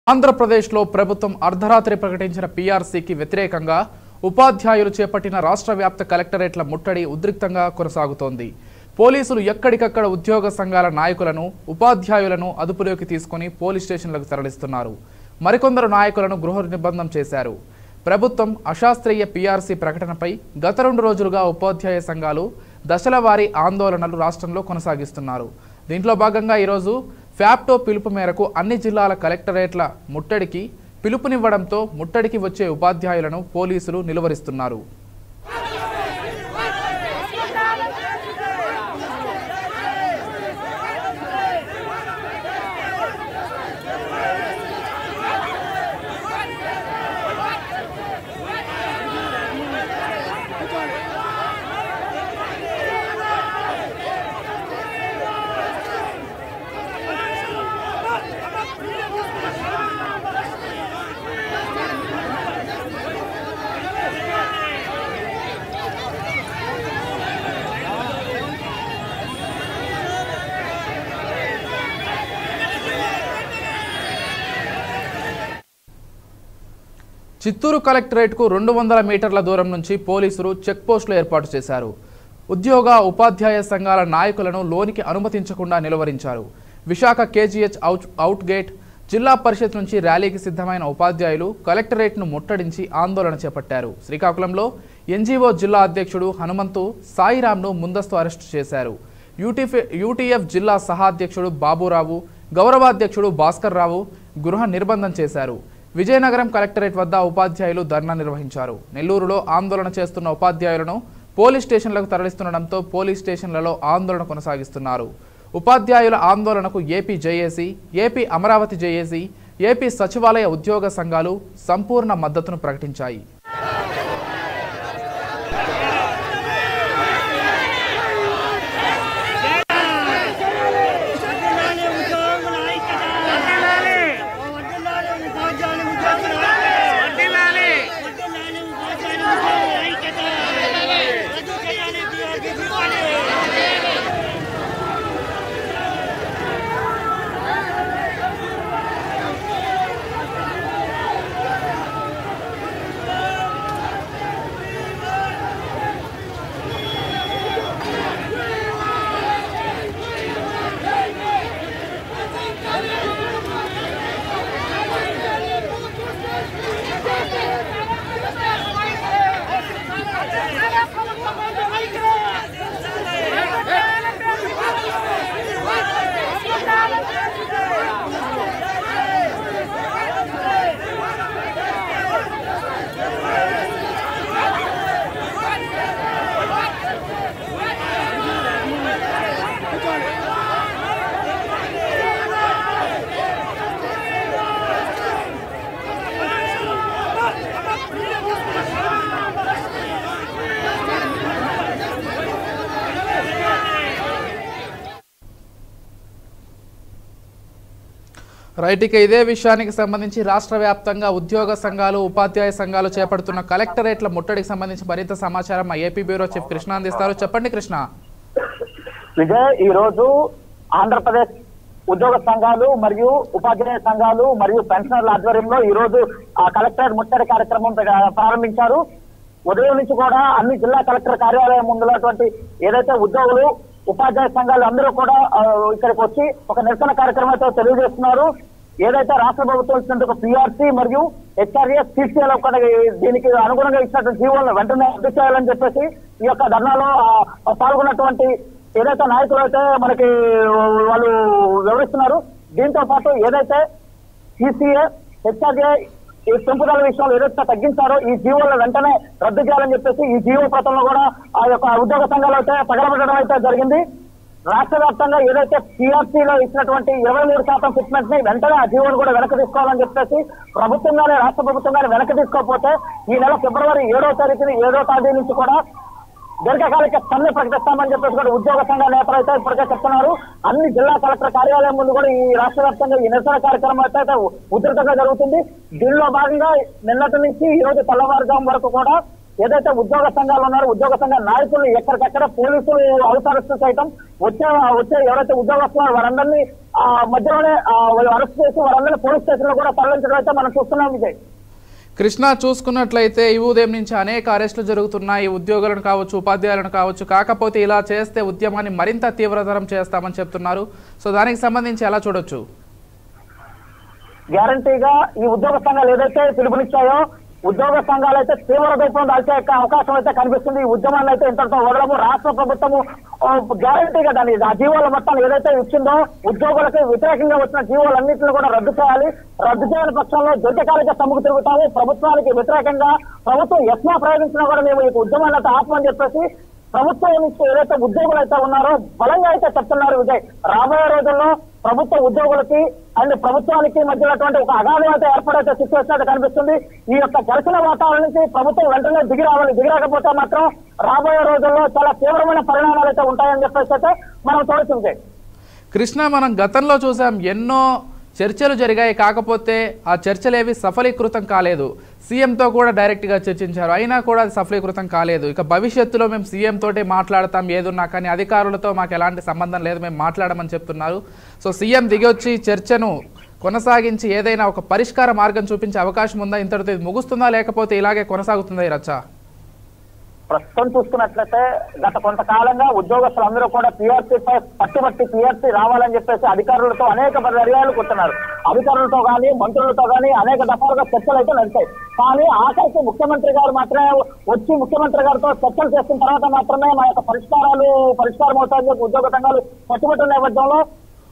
ఆంధ్రప్రదేశ్లో ప్రభుత్వం అర్ధరాత్రి ప్రకటించిన పీఆర్సీకి వ్యతిరేకంగా ఉపాధ్యాయులు చేపట్టిన రాష్ట్ర వ్యాప్త కలెక్టరేట్ల ముట్టడి ఉద్రిక్తంగా కొనసాగుతోంది పోలీసులు ఎక్కడికక్కడ ఉద్యోగ సంఘాల నాయకులను ఉపాధ్యాయులను అదుపులోకి తీసుకుని పోలీస్ స్టేషన్లకు తరలిస్తున్నారు మరికొందరు నాయకులను గృహ నిర్బంధం చేశారు ప్రభుత్వం అశాస్త్రీయ పీఆర్సీ ప్రకటనపై గత రెండు రోజులుగా ఉపాధ్యాయ సంఘాలు దశల వారీ ఆందోళనలు రాష్ట్రంలో కొనసాగిస్తున్నారు దీంట్లో భాగంగా ఈరోజు ఫ్యాప్టో పిలుపు మేరకు అన్ని జిల్లాల కలెక్టరేట్ల ముట్టడికి పిలుపునివ్వడంతో ముట్టడికి వచ్చే ఉపాధ్యాయులను పోలీసులు నిలువరిస్తున్నారు చిత్తూరు కలెక్టరేట్కు రెండు వందల మీటర్ల దూరం నుంచి పోలీసులు చెక్ పోస్టులు ఏర్పాటు చేశారు ఉద్యోగ ఉపాధ్యాయ సంఘాల నాయకులను లోనికి అనుమతించకుండా నిలువరించారు Visakha KGH out out gate జిల్లా పరిషత్ నుంచి ర్యాలీకి సిద్ధమైన ఉపాధ్యాయులు కలెక్టరేట్ను ముట్టడించి ఆందోళన చేపట్టారు శ్రీకాకుళంలో ఎన్జీఓ జిల్లా అధ్యక్షుడు హనుమంతు సాయిరాంను ముందస్తు అరెస్టు చేశారు యూటీఫీ యూటీఎఫ్ జిల్లా సహాధ్యక్షుడు బాబురావు గౌరవాధ్యక్షుడు భాస్కర్ రావు గృహ నిర్బంధం చేశారు విజయనగరం కలెక్టరేట్ వద్ద ఉపాధ్యాయులు ధర్నా నిర్వహించారు నెల్లూరులో ఆందోళన చేస్తున్న ఉపాధ్యాయులను పోలీస్ స్టేషన్లకు తరలిస్తుండటంతో పోలీస్ స్టేషన్లలో ఆందోళన కొనసాగిస్తున్నారు ఉపాధ్యాయుల ఆందోళనకు AP JAC AP Amaravati JAC AP సచివాలయ ఉద్యోగ సంఘాలు సంపూర్ణ మద్దతును ప్రకటించాయి వడ్డీలాలి ఉద్యోగుల ఐక్యత. వడ్డీలాలి ఉపాధ్యాయుల ఉద్యోగుల ఐక్యత. వడ్డీలాలి ఉపాధ్యాయుల ఉద్యోగుల ఐక్యత. రద్దు చేయాలి పిఆర్టీ ఇవ్వాలి. రైట్ ఇక ఇదే విషయానికి సంబంధించి రాష్ట్ర వ్యాప్తంగా ఉద్యోగ సంఘాలు ఉపాధ్యాయ సంఘాలు చేపడుతున్న కలెక్టరేట్ల ముట్టడికి సంబంధించి మరింత సమాచారం మా ఏపీ బ్యూరో చీఫ్ కృష్ణ అందిస్తారు చెప్పండి కృష్ణ విజయ్ ఈ రోజు ఆంధ్రప్రదేశ్ ఉద్యోగ సంఘాలు మరియు ఉపాధ్యాయ సంఘాలు మరియు పెన్షనర్ల ఆధ్వర్యంలో ఈ రోజు ఆ కలెక్టరేట్ ముట్టడి కార్యక్రమం ప్ర- ప్రారంభించారు ఉదయం నుంచి కూడా అన్ని జిల్లా కలెక్టర్ కార్యాలయం ముందున్నటువంటి ఏదైతే ఉద్యోగులు ఉపాధ్యాయ సంఘాలు అందరూ కూడా ఆ, ఇక్కడికి వచ్చి ఒక నిరసన కార్యక్రమం అయితే తెలియజేస్తున్నారు ఏదైతే రాష్ట్ర ప్రభుత్వం ఇచ్చినటువంటి ఒక పిఆర్సీ మరియు హెచ్ఆర్ఎస్ సిసిఎల్ కూడా దీనికి అనుగుణంగా ఇచ్చినటువంటి జీవోలను వెంటనే రద్దు చేయాలని చెప్పేసి ఈ యొక్క ధర్నాలో ఆ, పాల్గొన్నటువంటి ఏదైతే నాయకులు అయితే మనకి వాళ్ళు వివరిస్తున్నారు దీంతో పాటు ఏదైతే సిసిఏ హెచ్ఆర్ఏ ఈ పెంపుదల విషయంలో ఏదైతే తగ్గించారో ఈ జీవోలను వెంటనే రద్దు చేయాలని చెప్పేసి ఈ జీవో పత్రంలో కూడా ఆ యొక్క ఉద్యోగ సంఘాలు అయితే పగలబెట్టడం అయితే జరిగింది రాష్ట్ర వ్యాప్తంగా ఏదైతే పిఆర్సీలో ఇచ్చినటువంటి ఇరవై మూడు శాతం ఫిట్మెంట్ ని వెంటనే ఆ జీవోను కూడా వెనక్కి తీసుకోవాలని చెప్పేసి ప్రభుత్వంగానే రాష్ట్ర ప్రభుత్వంగానే వెనక్కి తీసుకోకపోతే ఈ నెల ఫిబ్రవరి ఏడో తారీఖుని ఏడో తారీఖు నుంచి కూడా దీర్ఘకాలిక సమ్మె ప్రకటిస్తామని చెప్పేసి కూడా ఉద్యోగ సంఘ నేతలు అయితే ఇప్పటికే చెప్తున్నారు అన్ని జిల్లా కలెక్టర్ కార్యాలయం ముందు కూడా ఈ రాష్ట్ర వ్యాప్తంగా ఈ నిరసన కార్యక్రమం అయితే అయితే ఉధృతంగా జరుగుతుంది దీనిలో భాగంగా నిన్నటి నుంచి ఈ రోజు తెల్లవారుజాము వరకు కూడా ఏదైతే ఉద్యోగ సంఘాలు ఉన్నారో ఉద్యోగ సంఘ నాయకులు ఎక్కడికక్కడ పోలీసులు అవసరస్తూ సైతం వచ్చే వచ్చే ఎవరైతే ఉద్యోగస్తులు ఉన్నారో వారందరినీ ఆ మధ్యలోనే ఆ, వాళ్ళు అరెస్ట్ చేసి వారందరినీ పోలీస్ స్టేషన్ లో కూడా తరలించడం అయితే మనం చూస్తున్నాం విజయ్ కృష్ణ చూసుకున్నట్లయితే ఈ ఉదయం నుంచి అనేక అరెస్టులు జరుగుతున్నాయి ఉద్యోగులను కావచ్చు ఉపాధ్యాయులను కావచ్చు కాకపోతే ఇలా చేస్తే ఉద్యమాన్ని మరింత తీవ్రతరం చేస్తామని చెప్తున్నారు సో దానికి సంబంధించి ఎలా చూడొచ్చు గ్యారంటీగా ఈ ఉద్యోగ సంఘాలు ఏదైతే పిలుపునిచ్చాయో ఉద్యోగ సంఘాలు అయితే తీవ్ర రూపం దాల్చే యొక్క అవకాశం అయితే కనిపిస్తుంది ఈ ఉద్యమాన్ని అయితే ఇంతటితో వదలము రాష్ట్ర ప్రభుత్వము ఆ, గ్యారంటీగా దాని ఆ జీవోల మొత్తాన్ని ఏదైతే ఇచ్చిందో ఉద్యోగులకు వ్యతిరేకంగా వచ్చిన జీవోలన్నింటిని కూడా రద్దు చేయాలి రద్దు చేయని పక్షంలో జంటకాలిక సమ్ముకు తిరుగుతాము ప్రభుత్వానికి వ్యతిరేకంగా ప్రభుత్వం ఎస్మా ప్రయోగించినా కూడా మేము ఈ ఉద్యమాన్ని అయితే ఆపమని చెప్పేసి ప్రభుత్వం నుంచి ఏదైతే ఉద్యోగులు అయితే ఉన్నారో బలంగా అయితే చెప్తున్నారు విజయ్ రాబోయే రోజుల్లో ప్రభుత్వ ఉద్యోగులకి అండ్ ప్రభుత్వానికి మధ్యనటువంటి ఒక అగాధం అయితే ఏర్పడైతే సిచ్యువేషన్ అయితే కనిపిస్తుంది ఈ యొక్క ఘర్షణ వాతావరణం నుంచి ప్రభుత్వం వెంటనే దిగి రావాలి దిగి రాకపోతే మాత్రం రాబోయే రోజుల్లో చాలా తీవ్రమైన పరిణామాలు అయితే ఉంటాయని చెప్పేసి అయితే మనం చూడొచ్చు విజయ్ కృష్ణ మనం గతంలో చూసాం ఎన్నో చర్చలు జరిగాయి కాకపోతే ఆ చర్చలేవి సఫలీకృతం కాలేదు సీఎంతో కూడా డైరెక్ట్గా చర్చించారు అయినా కూడా అది సఫలీకృతం కాలేదు ఇక భవిష్యత్తులో మేము సీఎం తోటే మాట్లాడతాం ఏదున్నా కానీ అధికారులతో మాకు ఎలాంటి సంబంధం లేదు మేము మాట్లాడమని చెప్తున్నారు సో సీఎం దిగొచ్చి చర్చను కొనసాగించి ఏదైనా ఒక పరిష్కార మార్గం చూపించే అవకాశం ఉందా ఇంతటితో ఇది ముగుస్తుందా లేకపోతే ఇలాగే కొనసాగుతుందా ఈ రచ్చ ప్రస్తుతం చూసుకున్నట్లయితే గత కొంతకాలంగా ఉద్యోగస్తులందరూ కూడా పిఆర్సీ పై పట్టుబట్టి పిఆర్సీ రావాలని చెప్పేసి అధికారులతో అనేక పర్యాయాలు కూర్చున్నారు అధికారులతో కానీ మంత్రులతో కానీ అనేక దఫాలుగా చర్చలు అయితే నడిచాయి కానీ ఆఖరికి ముఖ్యమంత్రి గారు మాత్రమే వచ్చి ముఖ్యమంత్రి గారితో చర్చలు చేసిన తర్వాత మాత్రమే మా యొక్క పరిష్కారాలు పరిష్కారం అవుతాయని చెప్పి ఉద్యోగ సంఘాలు పట్టుబట్టిన నేపథ్యంలో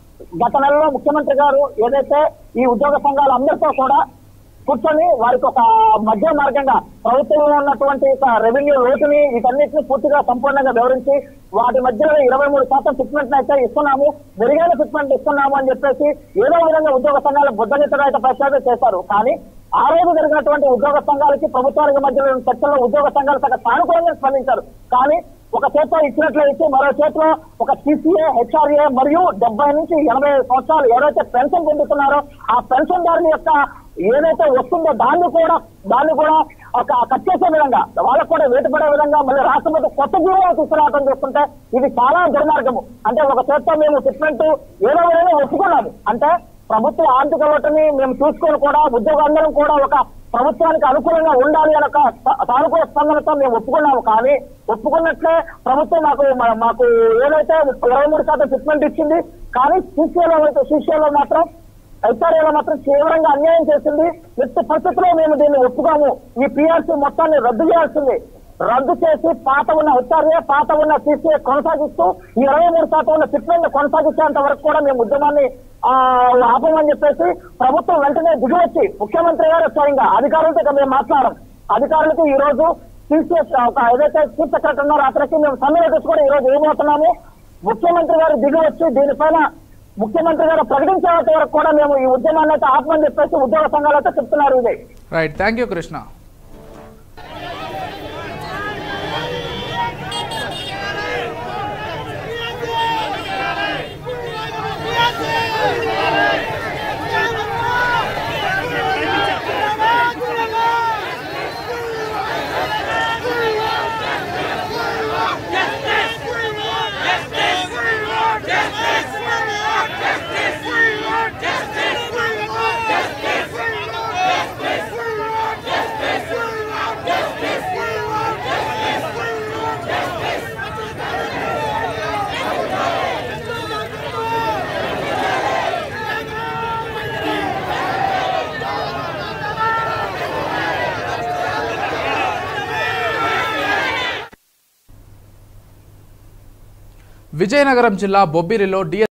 గత నెలలో ముఖ్యమంత్రి గారు ఏదైతే ఈ ఉద్యోగ సంఘాలు అందరితో కూడా కూర్చొని వారికి ఒక మధ్య మార్గంగా ప్రభుత్వంలో ఉన్నటువంటి ఒక రెవెన్యూ లోటుని వీటన్నిటిని పూర్తిగా సంపూర్ణంగా వివరించి వాటి మధ్యలో ఇరవై మూడు శాతం ఫిట్మెంట్ అయితే ఇస్తున్నాము మెరుగైన ఫిట్మెంట్ ఇస్తున్నాము అని చెప్పేసి ఏదో విధంగా ఉద్యోగ సంఘాలు బుద్ధగెత్తడం అయితే ప్రచారం చేశారు కానీ ఆ రోజు జరిగినటువంటి ఉద్యోగ సంఘాలకి ప్రభుత్వానికి మధ్యలో ఉన్న చర్చల్లో ఉద్యోగ సంఘాలు సగం సానుకూలంగా స్పందించారు కానీ ఒక చేతిలో ఇచ్చినట్లు ఇచ్చి మరో చేతిలో ఒక సిసిఏ హెచ్ఆర్ఏ మరియు డెబ్బై నుంచి ఎనభై సంవత్సరాలు ఎవరైతే పెన్షన్ పొందుతున్నారో ఆ పెన్షన్ దారుని యొక్క ఏదైతే వస్తుందో దాన్ని కూడా దాన్ని కూడా ఒక కట్ చేసే విధంగా వాళ్ళకు కూడా వేటుపడే విధంగా మళ్ళీ రాష్ట్రపతి కొత్త జీవోలు తీసుకురావడం చూస్తుంటే ఇది చాలా దుర్మార్గము అంటే ఒక చేత్తో మేము ఫిట్మెంట్ ఏదో విధంగా ఒప్పుకున్నాము అంటే ప్రభుత్వ ఆర్థిక లోటుని మేము చూసుకొని కూడా ఉద్యోగాలందరం కూడా ఒక ప్రభుత్వానికి అనుకూలంగా ఉండాలి అనే ఒక సా- సానుకూల స్పందనతో మేము ఒప్పుకున్నాము కానీ ఒప్పుకున్నట్లే ప్రభుత్వం మాకు మా- మాకు ఏదైతే ఇరవై మూడు శాతం ఫిట్మెంట్ ఇచ్చింది కానీ సీసీఏలో అయితే సీసీఏలో మాత్రం హెచ్ఆర్ఏలో మాత్రం తీవ్రంగా అన్యాయం చేసింది ఎట్టి పరిస్థితుల్లో మేము దీన్ని ఒప్పుకోము ఈ పిఆర్సీ మొత్తాన్ని రద్దు చేయాల్సింది రద్దు చేసి పాత ఉన్న హెచ్ఆర్ఏ పాత ఉన్న సీసీఏ కొనసాగిస్తూ ఈ ఇరవై మూడు శాతం ఉన్న ఫిట్మెంట్ కొనసాగించేంత వరకు కూడా మేము ఉద్యమాన్ని ఆ, ఆపమని చెప్పేసి ప్రభుత్వం వెంటనే దిగివచ్చి ముఖ్యమంత్రి గారు స్వయంగా అధికారులతో ఇక మేము మాట్లాడడం అధికారులకు ఈ రోజు టీసీఎస్ ఒక ఏదైతే చీఫ్ సెక్రటరీ ఉన్నారో అతనికి మేము సమ్మె కూడా ఈ రోజు ఏమవుతున్నాము ముఖ్యమంత్రి గారు దిగి వచ్చి దీనిపైన ముఖ్యమంత్రి గారు ప్రకటించేంత వరకు కూడా మేము ఈ ఉద్యమాన్ని అయితే ఆపమని చెప్పేసి ఉద్యోగ సంఘాలు అయితే చెప్తున్నారు ఇది right thank you Krishna Vizianagaram జిల్లా బొబ్బిలిలో డి